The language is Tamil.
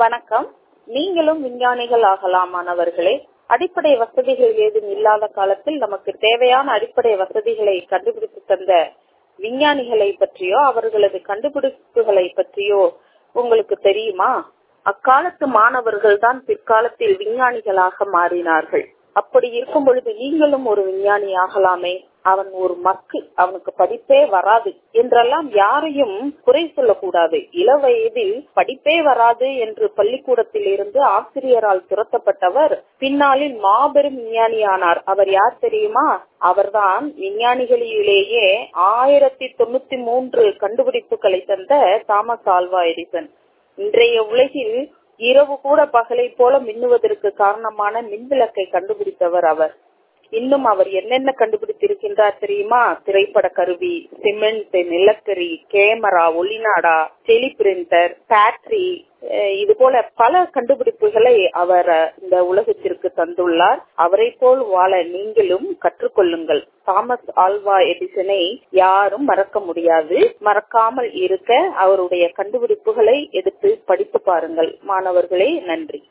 வணக்கம் நீங்களும் விஞ்ஞானிகள் ஆகலாம் மாணவர்களே அடிப்படை வசதிகள் ஏதும் இல்லாத காலத்தில் நமக்கு தேவையான அடிப்படை வசதிகளை கண்டுபிடித்து தந்த விஞ்ஞானிகளை பற்றியோ அவர்களது கண்டுபிடிப்புகளை பற்றியோ உங்களுக்கு தெரியுமா அக்காலத்து மாணவர்கள் தான் பிற்காலத்தில் விஞ்ஞானிகளாக மாறினார்கள் அப்படி இருக்கும் பொழுது நீங்களும் ஒரு விஞ்ஞானி ஆகலாமே அவன் ஒரு மக்கு அவனுக்கு படிப்பே வராது என்றெல்லாம் யாரையும் குறை சொல்லக்கூடாது இள வயதில் படிப்பே வராது என்று பள்ளிக்கூடத்தில் இருந்து ஆசிரியரால் துரத்தப்பட்டவர் பின்னாளில் மாபெரும் விஞ்ஞானியானார் அவர் யார் தெரியுமா அவர்தான் விஞ்ஞானிகளிலேயே ஆயிரத்தி தொண்ணூத்தி மூன்று கண்டுபிடிப்புகளை தந்த தாமஸ் ஆல்வா எடிசன் இன்றைய உலகில் இரவு கூட பகலை போல மின்னுவதற்கு காரணமான மின்விளக்கை கண்டுபிடித்தவர் அவர் இன்னும் அவர் என்னென்ன கண்டுபிடித்திருக்கின்றார் தெரியுமா திரைப்பட கருவி சிமெண்ட் நிலக்கரி கேமரா ஒளிநாடா டெலி பிரிண்டர் பேட்டரி இது போல பல கண்டுபிடிப்புகளை அவர் இந்த உலகத்திற்கு தந்துள்ளார் அவரை போல் வாழ நீங்களும் கற்றுக்கொள்ளுங்கள் தாமஸ் ஆல்வா எடிசனை யாரும் மறக்க முடியாது மறக்காமல் இருக்க அவருடைய கண்டுபிடிப்புகளை எடுத்து படித்து பாருங்கள் மாணவர்களே நன்றி